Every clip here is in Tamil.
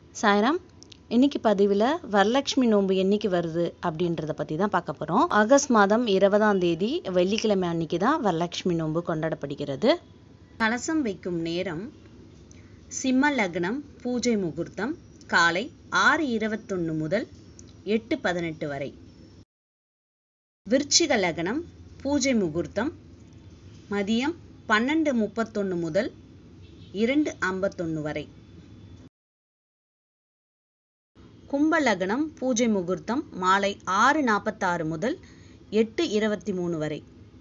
சாய்ராம் இன்னைக்கு பதிவில் வரலட்சுமி நோன்பு என்னைக்கு வருது அப்படின்றத பற்றி தான் பார்க்க போகிறோம் ஆகஸ்ட் மாதம் இருபதாம் தேதி வெள்ளிக்கிழமை அன்னைக்கு தான் வரலட்சுமி நோன்பு கொண்டாடப்படுகிறது கலசம் வைக்கும் நேரம் சிம்ம லக்னம் பூஜை முகூர்த்தம் காலை ஆறு இருபத்தொன்று முதல் எட்டு பதினெட்டு வரை விருச்சிக லக்னம் பூஜை முகூர்த்தம் மதியம் பன்னெண்டு முப்பத்தொன்று முதல் இரண்டு ஐம்பத்தொன்று வரை கும்ப லக்னம் பூஜை முகூர்த்தம் மாலை ஆறு நாற்பத்தாறு முதல் எட்டு இருபத்தி மூணு வரை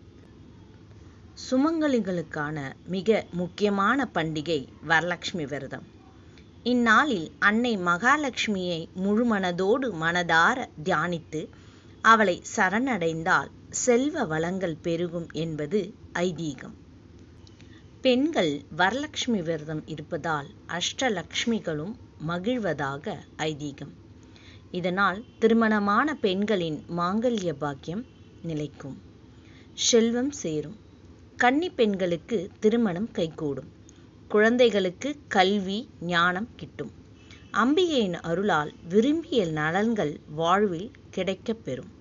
சுமங்கலிகளுக்கான மிக முக்கியமான பண்டிகை வரலட்சுமி விரதம் இந்நாளில் அன்னை மகாலட்சுமியை முழுமனதோடு மனதார தியானித்து அவளை சரணடைந்தால் செல்வ வளங்கள் பெருகும் என்பது ஐதீகம் பெண்கள் வரலட்சுமி விரதம் இருப்பதால் அஷ்டலக்ஷ்மிகளும் மகிழ்வதாக ஐதீகம் இதனால் திருமணமான பெண்களின் மாங்கல்ய பாக்கியம் நிலைக்கும் செல்வம் சேரும் கன்னி பெண்களுக்கு திருமணம் கைகூடும் குழந்தைகளுக்கு கல்வி ஞானம் கிட்டும் அம்பிகையின் அருளால் விரும்பிய நலன்கள் வாழ்வில் கிடைக்கப் பெறும்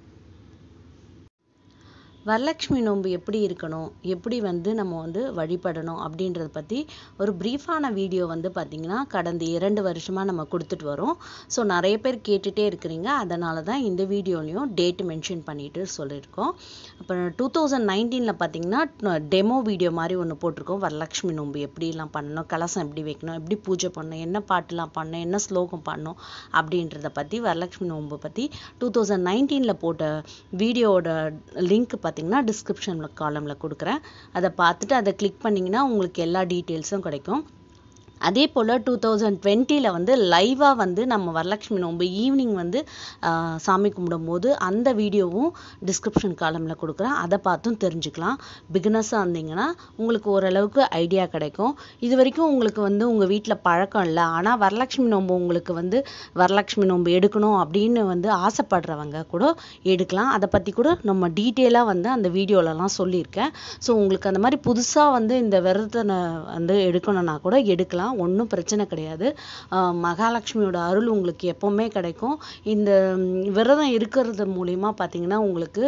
வரலட்சுமி நோன்பு எப்படி இருக்கணும் எப்படி வந்து நம்ம வந்து வழிபடணும் அப்படின்றத பற்றி ஒரு ப்ரீஃபான வீடியோ வந்து பார்த்திங்கன்னா கடந்த இரண்டு வருஷமாக நம்ம கொடுத்துட்டு வரோம் ஸோ நிறைய பேர் கேட்டுகிட்டே இருக்கிறீங்க அதனால தான் இந்த வீடியோலையும் டேட் மென்ஷன் பண்ணிட்டு சொல்லியிருக்கோம் அப்புறம் டூ தௌசண்ட் நைன்டீனில் பார்த்தீங்கன்னா டெமோ வீடியோ மாதிரி ஒன்று போட்டிருக்கோம் வரலட்சுமி நோன்பு எப்படிலாம் பண்ணணும் கலசம் எப்படி வைக்கணும் எப்படி பூஜை பண்ணணும் என்ன பாட்டுலாம் பண்ணணும் என்ன ஸ்லோகம் பண்ணணும் அப்படின்றத பற்றி வரலட்சுமி நோன்பு பற்றி டூ தௌசண்ட் நைன்டீனில் போட்ட வீடியோவோட லிங்க் பார்த்தீங்கன்னா டிஸ்கிரிப்ஷனில் காலமில் கொடுக்குறேன் அதை பார்த்துட்டு அதை கிளிக் பண்ணிங்கன்னா உங்களுக்கு எல்லா டீட்டெயில்ஸும் கிடைக்கும் அதே போல் டூ தௌசண்ட் டுவெண்ட்டியில் வந்து லைவாக வந்து நம்ம வரலட்சுமி நோன்பு ஈவினிங் வந்து சாமி கும்பிடும் போது அந்த வீடியோவும் டிஸ்கிரிப்ஷன் காலமில் கொடுக்குறேன் அதை பார்த்தும் தெரிஞ்சுக்கலாம் பிகினஸாக இருந்தீங்கன்னா உங்களுக்கு ஓரளவுக்கு ஐடியா கிடைக்கும் இது வரைக்கும் உங்களுக்கு வந்து உங்கள் வீட்டில் பழக்கம் இல்லை ஆனால் வரலட்சுமி நோன்பு உங்களுக்கு வந்து வரலட்சுமி நோன்பு எடுக்கணும் அப்படின்னு வந்து ஆசைப்படுறவங்க கூட எடுக்கலாம் அதை பற்றி கூட நம்ம டீட்டெயிலாக வந்து அந்த வீடியோலலாம் சொல்லியிருக்கேன் ஸோ உங்களுக்கு அந்த மாதிரி புதுசாக வந்து இந்த விரதத்தை வந்து எடுக்கணும்னா கூட எடுக்கலாம் ஒன்றும் பிரச்சனை கிடையாது மகாலட்சுமியோட அருள் உங்களுக்கு எப்போவுமே கிடைக்கும் இந்த விரதம் இருக்கிறது மூலிமா பார்த்தீங்கன்னா உங்களுக்கு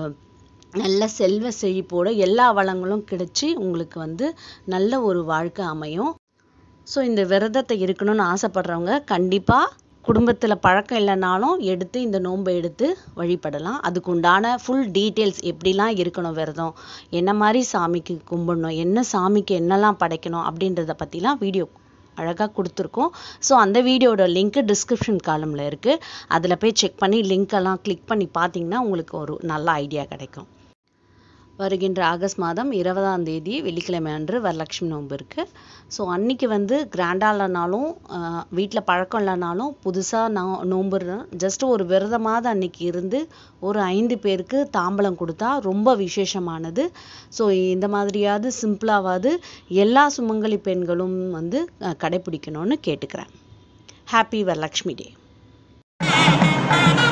நல்ல செல்வ செழிப்போட எல்லா வளங்களும் கிடைச்சி உங்களுக்கு வந்து நல்ல ஒரு வாழ்க்கை அமையும் ஸோ இந்த விரதத்தை இருக்கணும்னு ஆசைப்படுறவங்க கண்டிப்பாக குடும்பத்தில் பழக்கம் இல்லைனாலும் எடுத்து இந்த நோன்பை எடுத்து வழிபடலாம் அதுக்கு உண்டான ஃபுல் டீட்டெயில்ஸ் எப்படிலாம் இருக்கணும் விரதம் என்ன மாதிரி சாமிக்கு கும்பிடணும் என்ன சாமிக்கு என்னெல்லாம் படைக்கணும் அப்படின்றத பற்றிலாம் வீடியோ அழகாக கொடுத்துருக்கோம் ஸோ அந்த வீடியோட லிங்க்கு டிஸ்கிரிப்ஷன் காலமில் இருக்குது அதில் போய் செக் பண்ணி லிங்க்கெல்லாம் கிளிக் பண்ணி பார்த்தீங்கன்னா உங்களுக்கு ஒரு நல்ல ஐடியா கிடைக்கும் வருகின்ற ஆகஸ்ட் மாதம் இருபதாம் தேதி வெள்ளிக்கிழமை அன்று வரலட்சுமி நோன்பு இருக்குது ஸோ அன்னைக்கு வந்து கிராண்டாக இல்லைனாலும் வீட்டில் பழக்கம் இல்லைனாலும் புதுசாக நோ நோன்பு ஜஸ்ட் ஒரு விரதமாவது அன்னைக்கு இருந்து ஒரு ஐந்து பேருக்கு தாம்பலம் கொடுத்தா ரொம்ப விசேஷமானது ஸோ இந்த மாதிரியாவது சிம்பிளாவது எல்லா சுமங்கலி பெண்களும் வந்து கடைப்பிடிக்கணும்னு கேட்டுக்கிறேன் ஹாப்பி வரலட்சுமி டே